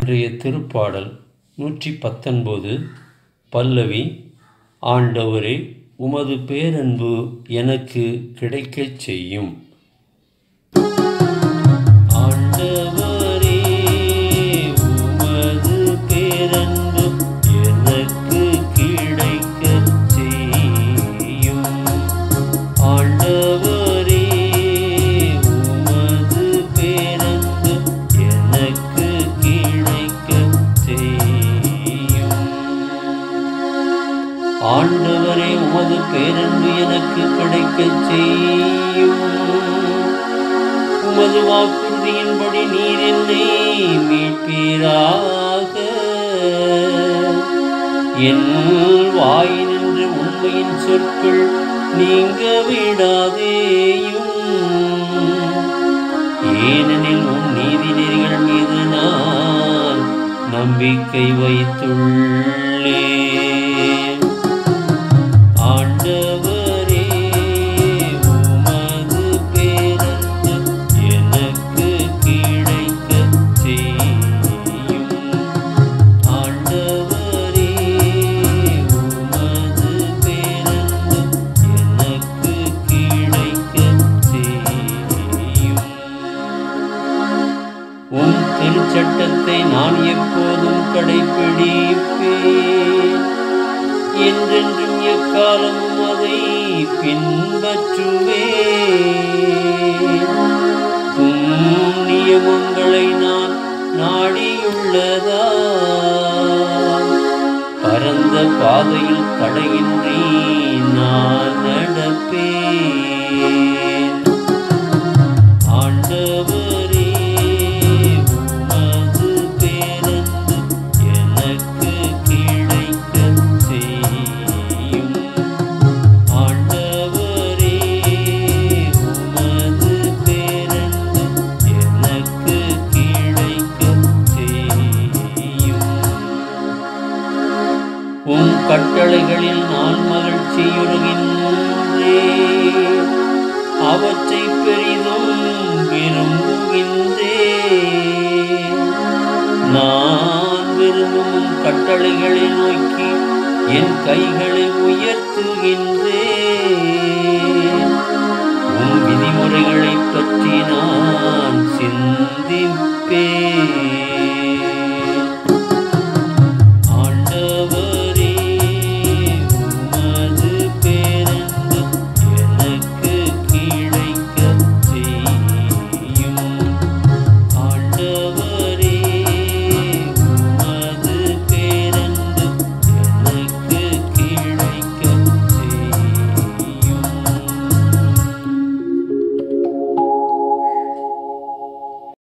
இன்றைய திருப்பாடல் நூற்றி பத்தொன்பது பல்லவி ஆண்டவரே உமது பேரன்பு எனக்கு கிடைக்கச் செய்யும் ஆண்டவரே உமது பேரன்பு எனக்கு கிடைக்கச் செய்யும் ஆண்டவரே உமது பேரன்பு எனக்கு கிடைக்கச் செய்யும் ஆண்டவரே உமது பேரன்பு எனக்கு கிடைக்கச் செய்யும் உமது வாக்குறுதியின்படி நீர் என்னை மீட்பீராக என் வாயினின்று உண்மையின் சொற்கள் நீங்க விடாதேயும் ஏனெனில் உன் நீதி நெறிகள் மீது நான் நம்பிக்கை வைத்துள்ளேன் ஆண்டவரே உமது பேரன்பு எனக்கு கிடைக்கச் செய்யும் ஆண்டவரே உமது பேரன்பு எனக்கு கிடைக்கச் செய்யும் உம் திருச்சட்டத்தை நான் எப்போதும் கடைப்பிடிப்பேன் என்றென்றும் எக்காலமும் அதை பின்பற்றுவேன் உம் நியமங்களை நான் நாடியுள்ளதா பரந்த பாதையில் தடையின்றி நான் நடப்பேன் ஆண்டவரே உமது பேரன்பு எனக்கு கிடைக்கச் செய்யும் ஆண்டவரே உமது பேரன்பு எனக்கு கிடைக்கச் செய்யும் உம் கட்டளைகளில் நான் மகிழ்ச்சியுறுகின்றேன் அவற்றை பெரிதும் விரும்புகின்றேன் நான் விரும்பும் உம் கட்டளைகளை நோக்கி என் கைகளை உயர்த்துகின்றேன் உம் விதிமுறைகளை